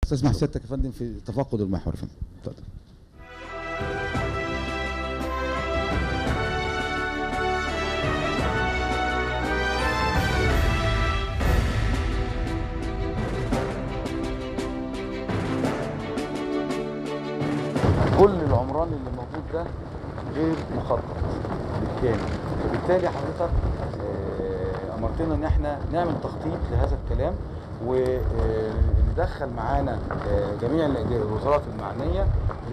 استسمح سيادتك يا فندم في تفقد المحور يا فندم اتفضل كل العمران اللي موجود ده غير مخطط بالكامل فبالتالي حضرتك آه، امرتنا ان احنا نعمل تخطيط لهذا الكلام وندخل معانا آه، جميع الوزارات المعنيه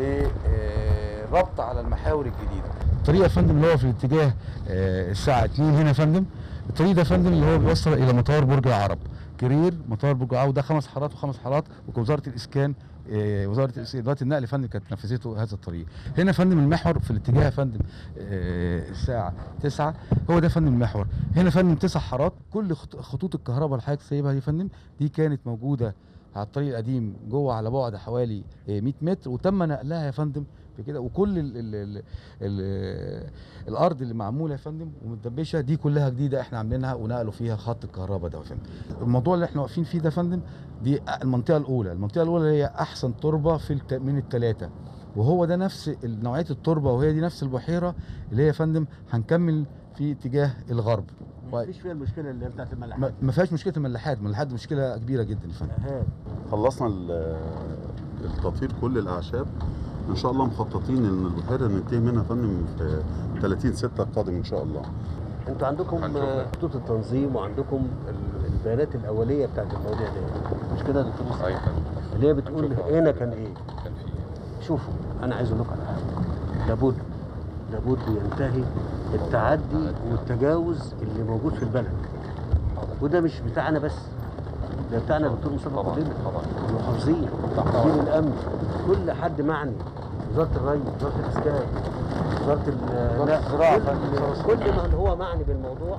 للربط على المحاور الجديده الطريق يا فندم اللي هو في الاتجاه آه، الساعة 2 هنا يا فندم الطريق ده يا فندم اللي هو بيوصل إلى مطار برج العرب كرير مطار برج العرب وده خمس حارات وخمس حارات ووزارة الإسكان آه، وزارة الإس- إدارة النقل يا فندم كانت نفذته هذا الطريق هنا يا فندم المحور في الاتجاه يا فندم آه، الساعة 9 هو ده يا فندم المحور هنا يا فندم تسع حارات كل خط- خطوط الكهرباء اللي حضرتك سايبها دي يا فندم دي كانت موجودة على الطريق القديم جوه على بعد حوالي آه، 100 متر وتم نقلها يا فندم في كده وكل ال ال ال ال الارض اللي معموله يا فندم ومتدبشه دي كلها جديده احنا عاملينها ونقلوا فيها خط الكهرباء ده يا فندم الموضوع اللي احنا واقفين فيه ده يا فندم دي المنطقه الاولى المنطقه الاولى هي احسن تربه في الت... من الثلاثه وهو ده نفس ال- نوعيه التربه وهي دي نفس البحيره اللي هي يا فندم هنكمل في اتجاه الغرب مفيش فيها المشكله اللي هي بتاعت ما الملاحات ما فيهاش مشكله الملاحات الملاحات دي مشكله كبيره جدا يا فندم ها خلصنا ال- التطهير كل الاعشاب ان شاء الله مخططين ان البحيره ننتهي منها يا فندم في 30 6 القادم ان شاء الله انتوا عندكم آه، خطوط التنظيم وعندكم ال- البيانات الاوليه بتاعت المواضيع دي مش كده يا دكتور مصطفى؟ اللي هي بتقول هنشوفها. هنا كان ايه كان في شوفوا انا عايز اقول لكم على حاجه لابد لابد ينتهي التعدي والتجاوز اللي موجود في البلد وده مش بتاعنا بس ده بتاعنا دكتور مصطفى طبعا كلنا طبعا المحافظين مدير الامن كل حد معني وزاره الري وزاره الاسكان وزاره ال- وزارة لا، الزراعة، كل, كل من هو معني بالموضوع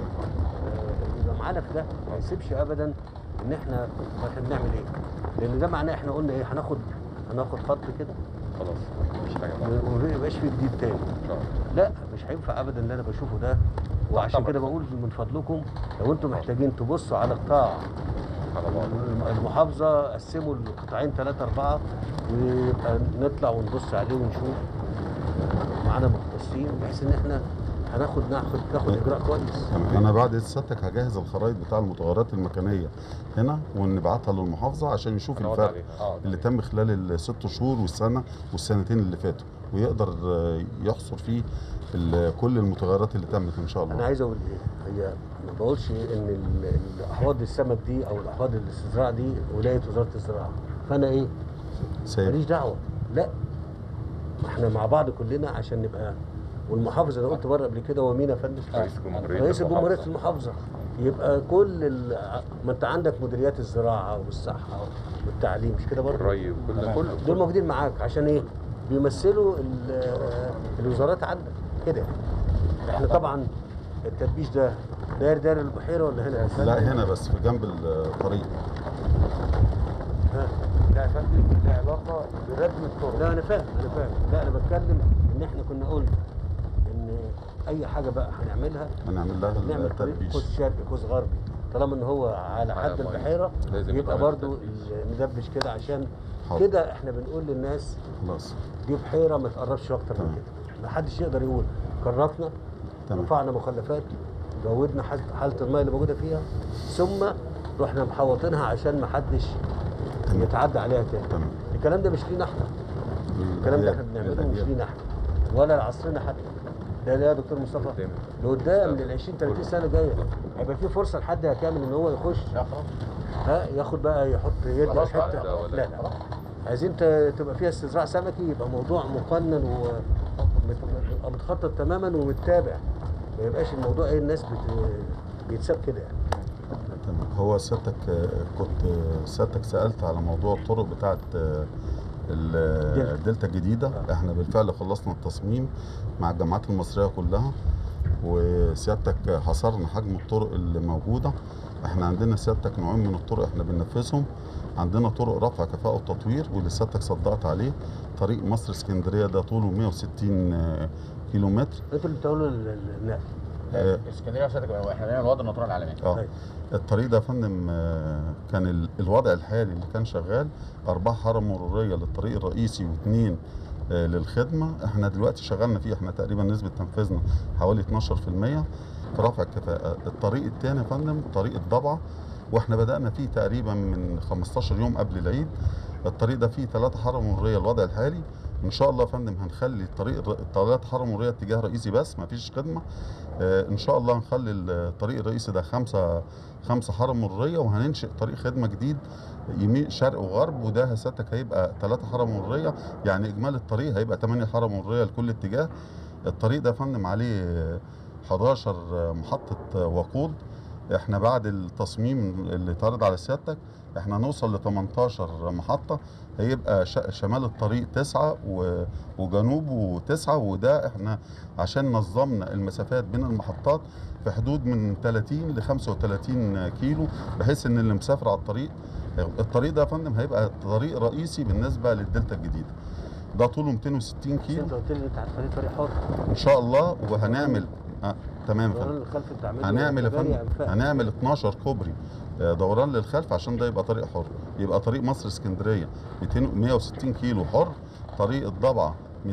آه، يبقى معانا في ده ما يسيبش ابدا ان احنا احنا بنعمل ايه لان ده معناه احنا قلنا ايه هناخد هناخد خط كده خلاص مفيش حاجه بعد وما يبقاش فيه جديد تاني ان شاء الله لا مش هينفع ابدا اللي انا بشوفه ده وعشان طبعاً. كده بقول من فضلكم لو انتم محتاجين تبصوا على قطاع على بعض المحافظة قسموا القطاعين ثلاثة أربعة ويبقى نطلع ونبص عليه ونشوف معانا مختصين بحيث إن إحنا هناخد ناخد ناخد إجراء كويس تمام. انا بعد سيادتك هجهز الخرائط بتاع المتغيرات المكانيه هنا ونبعتها للمحافظه عشان يشوف هنقعد الفرق عليها. اه اللي تم خلال الست شهور والسنه والسنتين اللي فاتوا ويقدر آه، يحصر فيه ال- كل المتغيرات اللي تمت ان شاء أنا الله عايز أقول إيه هي ما بقولش إن ال- الأحواض السمك دي أو الأحواض الاستزراع دي ولاية وزارة الزراعة فأنا إيه سيد ماليش دعوة لا احنا مع بعض كلنا عشان نبقى والمحافظ انا قلت بره قبل كده هو مين يا فندم؟ رئيس الجمهوريه رئيس الجمهورية المحافظة. المحافظة يبقى كل ال... ما انت عندك مديريات الزراعة والصحة والتعليم مش كده برضه؟ الري وكل ده كله دول موجودين معاك عشان ايه؟ بيمثلوا ال- الوزارات عندك كده احنا طبعا التدبيش ده داير داير البحيرة ولا هنا؟ لا هنا بس في جنب الطريق ها. لا يا فندم له علاقه بردم الطرق لا انا فاهم انا فاهم لا انا بتكلم ان احنا كنا قلنا ان اي حاجه بقى هنعملها هنعمل لها نعمل طريق التدبيش قوس شرقي قوس غربي طالما ان هو على على حد مية. البحيره لازم يبقى يتعمل برضو تدبيش. ال- ندبش كده عشان حاضر. كده احنا بنقول للناس خلاص دي بحيره ما تقربش اكتر من تمام. كده ما حدش يقدر يقول كرفنا تمام. رفعنا مخلفات جودنا حالة حالة الماء اللي موجوده فيها ثم رحنا محوطينها عشان ما حدش تمام. يتعدى عليها تاني تمام الكلام ده مش لينا احنا الكلام ده احنا بنعمله مش للأجيال. لينا احنا ولا لعصرنا حتى ده لا يا دكتور مصطفى قدام. لقدام لل 20 30 سنه جايه هيبقى في فرصه لحد كامل ان هو يخش ها ياخد بقى يحط يد خلاص حته عدى ولا- لا لا عايزين ت- تبقى فيها استزراع سمكي يبقى موضوع مقنن ومت- متخطط تماما ومتابع ما يبقاش الموضوع ايه الناس بت... بيتساب كده يعني تمام هو سيادتك آه، كنت آه، سيادتك سالت على موضوع الطرق بتاعت آه، ال- دلتا. الدلتا الجديده احنا بالفعل خلصنا التصميم مع الجامعات المصريه كلها وسيادتك حصرنا حجم الطرق اللي موجوده احنا عندنا سيادتك نوعين من الطرق احنا بننفذهم عندنا طرق رفع كفاءه وتطوير واللي سيادتك صدقت عليه طريق مصر اسكندريه ده طوله 160 آه، كيلو متر انتوا اللي بتقولوا ال- ال- النقل آه، اسكندريه وسادة احنا بنعمل وضع النطرون العالمي اه طيب. الطريق ده يا فندم آه، كان ال- الوضع الحالي اللي كان شغال أربعة حارة مرورية للطريق الرئيسي واثنين آه، للخدمة احنا دلوقتي شغالنا فيه احنا تقريبا نسبة تنفيذنا حوالي 12% في رفع الكفاءة الطريق الثاني يا فندم طريق الضبعة واحنا بدأنا فيه تقريبا من 15 يوم قبل العيد الطريق ده فيه ثلاثة حارة مرورية الوضع الحالي ان شاء الله يا فندم هنخلي الطريق الر- الثلاث حارة مرورية اتجاه رئيسي بس مفيش خدمة آه، ان شاء الله هنخلي الطريق الرئيسي ده خمسة خمسة حارة مرورية وهننشئ طريق خدمة جديد يمين شرق وغرب وده سيادتك هيبقى ثلاثة حارة مرورية يعني إجمالي الطريق هيبقى 8 حارة مرورية لكل اتجاه الطريق ده يا فندم عليه آه، 11 محطة آه، وقود احنا بعد التصميم اللي اتعرض على سيادتك احنا نوصل ل 18 محطة هيبقى ش- شمال الطريق تسعة و- وجنوبه تسعة وده احنا عشان نظمنا المسافات بين المحطات في حدود من 30 ل 35 كيلو بحيث ان اللي مسافر على الطريق الطريق ده يا فندم هيبقى طريق رئيسي بالنسبه للدلتا الجديده ده طوله 260 بس كيلو انت قلت لي انت هتخليه طريق حر ان شاء الله وهنعمل آه تمام يا فندم الدوران الخلفي بتعمله هنعمل يا كباري فندم أنفاق. هنعمل 12 كوبري آه، دوران للخلف عشان ده يبقى طريق حر يبقى طريق مصر اسكندريه 200 160 كيلو حر طريق الضبعه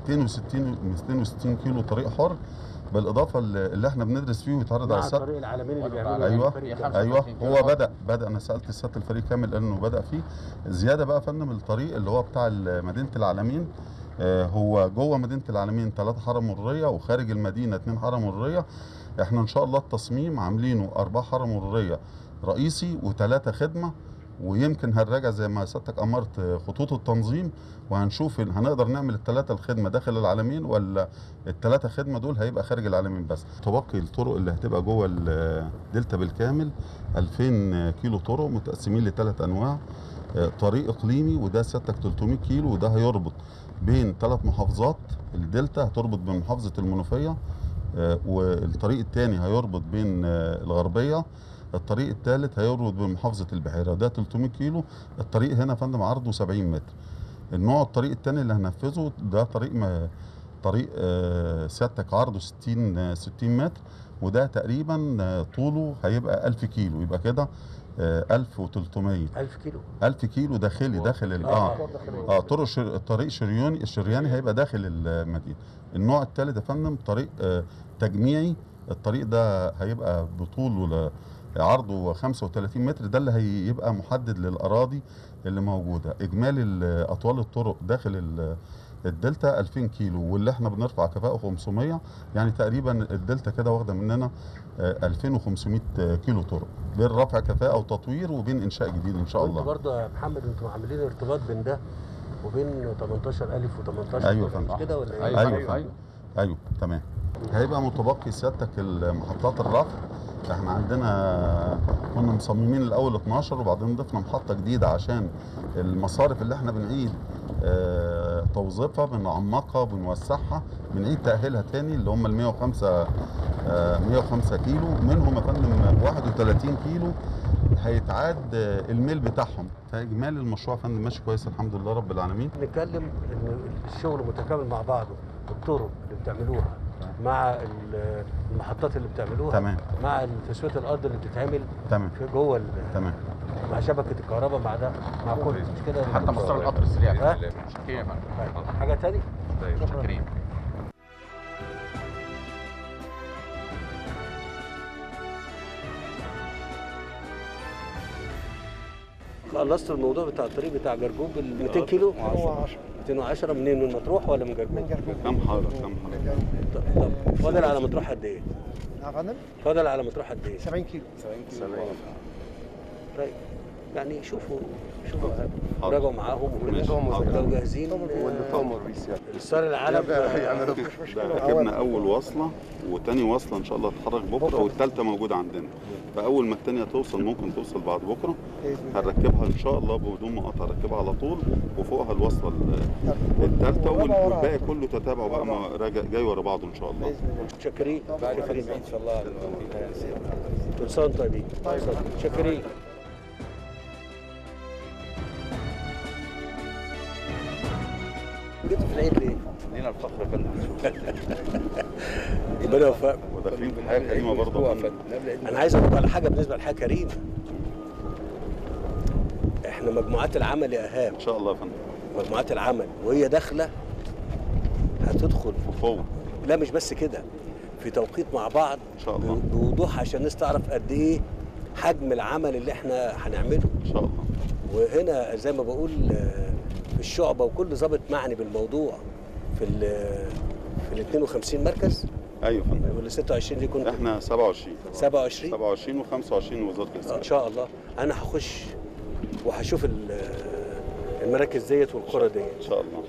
260 260 كيلو طريق حر بالاضافه اللي اللي احنا بندرس فيه ويتعرض على مع السد الطريق العالمين اللي بيعملوا أيوة. الفريق ده. خمسة ايوه 55 هو كيلو. بدا بدا انا سالت السياده الفريق كامل قال انه بدا فيه زياده بقى يا فندم الطريق اللي هو بتاع مدينه العالمين آه، هو جوه مدينه العالمين ثلاثة حاره مروريه وخارج المدينه اثنين حاره مروريه احنا ان شاء الله التصميم عاملينه اربعه حاره مروريه رئيسي وثلاثه خدمه ويمكن هنراجع زي ما سيادتك امرت آه، خطوط التنظيم وهنشوف إن هنقدر نعمل الثلاثه الخدمه داخل العالمين ولا الثلاثه خدمه دول هيبقى خارج العالمين بس تبقي الطرق اللي هتبقى جوه الدلتا بالكامل 2000 كيلو طرق متقسمين لثلاث انواع آه، طريق اقليمي وده سيادتك 300 كيلو وده هيربط بين ثلاث محافظات الدلتا هتربط بين محافظه المنوفيه آه، والطريق الثاني هيربط بين آه، الغربيه الطريق الثالث هيربط بين محافظه البحيره ده 300 كيلو الطريق هنا يا فندم عرضه 70 متر النوع الطريق الثاني اللي هننفذه ده طريق ما طريق آه، سيادتك عرضه 60 آه، 60 متر وده تقريبا آه، طوله هيبقى 1000 كيلو يبقى كده آه، 1300 1000 كيلو 1000 كيلو داخلي داخل ال- اه اه طرق شر... الطريق شريوني الشرياني هيبقى داخل المدينه النوع الثالث يا فندم طريق آه تجميعي الطريق ده هيبقى بطوله ل- عرضه 35 متر ده اللي هيبقى محدد للاراضي اللي موجوده اجمالي ال- اطوال الطرق داخل ال- الدلتا 2000 كيلو واللي احنا بنرفع كفاءه 500 يعني تقريبا الدلتا كده واخده مننا آه، 2500 كيلو طرق بين رفع كفاءه وتطوير وبين انشاء جديد ان شاء وانت الله برضه يا محمد انتوا عاملين ارتباط بين ده وبين 18000 و18000 أيوة فندم. مش كده ولا ايه؟ أيوة. ايوه أيوة. فندم. ايوه تمام هيبقى متبقي سيادتك المحطات الرفع احنا عندنا كنا مصممين الاول 12 وبعدين ضفنا محطه جديده عشان المصارف اللي احنا بنعيد آه، توظيفها بنعمقها بنوسعها بنعيد تاهيلها تاني اللي هم ال 105 آه، 105 كيلو منهم يا فندم 31 كيلو هيتعاد آه، الميل بتاعهم فاجمالي المشروع يا فندم ماشي كويس الحمد لله رب العالمين نتكلم ان الشغل متكامل مع بعضه الطرق اللي بتعملوها مع ال- المحطات اللي بتعملوها تمام مع تسويه الارض اللي بتتعمل تمام في جوه ال- تمام مع شبكه الكهرباء مع ده مع كل مش كده حتى مسار القطر السريع ها؟ متشكرين يا فندم طيب، حاجه تاني طيب، متشكرين خلصت الموضوع بتاع الطريق بتاع جرجوب ال 200 كيلو 210 210 منين من مطروح ولا من جرجوب؟ من جرجوب كم حاره كم حاره طب طب فاضل على مطروح قد ايه؟ يا فندم فاضل على مطروح قد ايه؟ 70 كيلو طيب يعني شوفوا شوفوا حاضر. راجعوا معاهم ماشي. وكده لو جاهزين تؤمر بيه سيادتك الصار العالم مش مشكله ركبنا اول وصله وتاني وصله ان شاء الله تتحرك بكره والثالثه موجوده عندنا فاول ما الثانيه توصل ممكن توصل بعد بكره بإذن الله. هنركبها ان شاء الله بدون مقاطعه هنركبها على طول وفوقها الوصله ال- الثالثه والرابعة وراها. والباقي كله تتابع بقى ما راجع جاي ورا بعضه ان شاء الله باذن الله متشكرين متشكرين ان شاء الله كل سنه وانتم طيبين متشكرين جيت في العيد ليه؟ لينا الفخر يا فندم ربنا يوفقك وداخلين في حياه كريمه برضه يا فندم. انا عايز اقول على حاجه بالنسبه للحياه كريمه احنا مجموعات العمل يا ايهاب ان شاء الله يا فندم مجموعات العمل وهي داخله هتدخل بقوه لا مش بس كده في توقيت مع بعض ان شاء الله بوضوح عشان الناس تعرف قد ايه حجم العمل اللي احنا هنعمله ان شاء الله وهنا زي ما بقول آه، في الشعبه وكل ضابط معني بالموضوع في ال في ال 52 مركز ايوه يا فندم ولا 26 دي كنت احنا 27 27 27 و25 وزاره آه، الاسكان ان شاء الله انا هخش وهشوف ال- المراكز ديت والقرى ديت ان شاء الله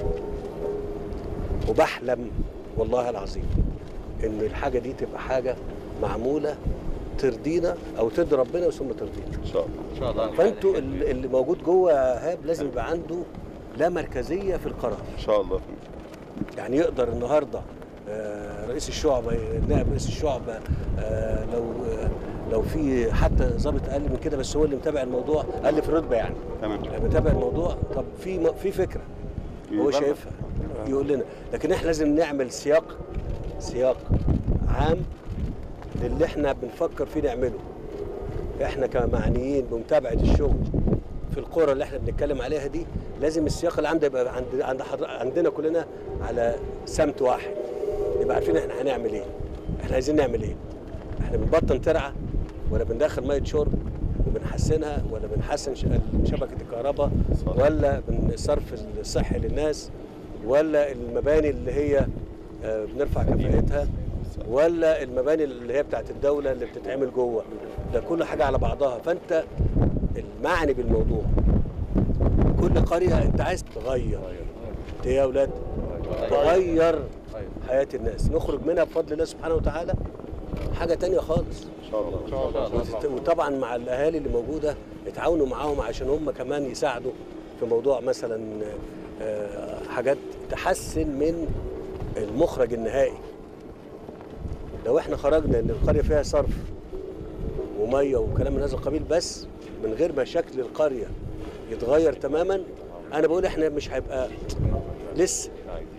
وبحلم والله العظيم ان الحاجه دي تبقى حاجه معموله ترضينا او ترضي ربنا ثم ترضينا ان شاء الله ان شاء الله فانتوا ال- اللي موجود جوه يا هاب لازم يبقى عنده لا مركزيه في القرار ان شاء الله يا فندم. يعني يقدر النهارده آه، رئيس الشعبه نائب رئيس الشعبه آه، لو آه، لو في حتى ضابط اقل من كده بس هو اللي متابع الموضوع اقل في الرتبه يعني تمام متابع الموضوع طب في م- في فكره هو يبلغ. شايفها يقول لنا لكن احنا لازم نعمل سياق سياق عام للي احنا بنفكر فيه نعمله احنا كمعنيين بمتابعه الشغل في القرى اللي احنا بنتكلم عليها دي لازم السياق العام ده يبقى عند عند حضر- عندنا كلنا على سمت واحد نبقى عارفين احنا هنعمل ايه احنا عايزين نعمل ايه احنا بنبطن ترعه ولا بندخل ميه شرب وبنحسنها ولا بنحسن ش- شبكه الكهرباء صح. ولا بالصرف الصحي للناس ولا المباني اللي هي آه، بنرفع كفاءتها ولا المباني اللي هي بتاعت الدولة اللي بتتعمل جوه ده كل حاجة على بعضها فأنت المعني بالموضوع كل قرية أنت عايز تغير إنت إيه يا أولاد تغير حياة الناس نخرج منها بفضل الله سبحانه وتعالى حاجة تانية خالص ان شاء الله وت- وطبعا مع الاهالي اللي موجوده اتعاونوا معاهم عشان هم كمان يساعدوا في موضوع مثلا آه، حاجات تحسن من المخرج النهائي لو احنا خرجنا ان القريه فيها صرف وميه وكلام من هذا القبيل بس من غير ما شكل القريه يتغير تماما انا بقول احنا مش هيبقى لسه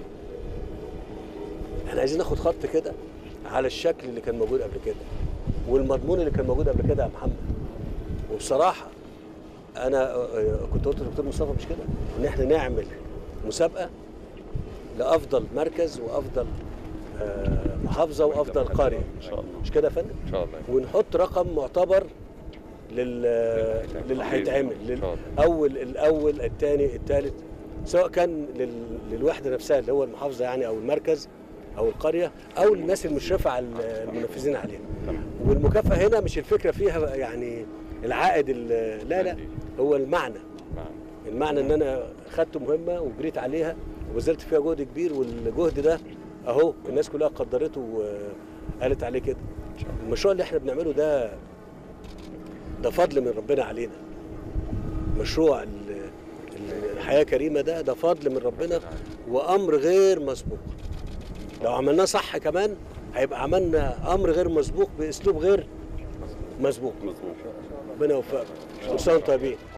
احنا عايزين ناخد خط كده على الشكل اللي كان موجود قبل كده والمضمون اللي كان موجود قبل كده يا محمد وبصراحه انا آه، كنت قلت للدكتور مصطفى مش كده ان احنا نعمل مسابقه لافضل مركز وافضل آه، محافظه وافضل قريه ان شاء الله مش كده يا فندم ان شاء الله ونحط رقم معتبر لل للي هيتعمل لل- اول الاول الثاني الثالث سواء كان لل... للوحده نفسها اللي هو المحافظه يعني او المركز او القريه او الناس المشرفه على المنفذين عليها والمكافاه هنا مش الفكره فيها يعني العائد ال- لا لا هو المعنى المعنى ان انا خدت مهمه وجريت عليها وبذلت فيها جهد كبير والجهد ده اهو الناس كلها قدرته وقالت عليه كده المشروع اللي احنا بنعمله ده ده فضل من ربنا علينا مشروع ال- ال- الحياه كريمه ده ده فضل من ربنا وامر غير مسبوق لو عملناه صح كمان هيبقى عملنا امر غير مسبوق باسلوب غير مسبوق مظبوط ربنا يوفقك كل سنه وانتم طيبين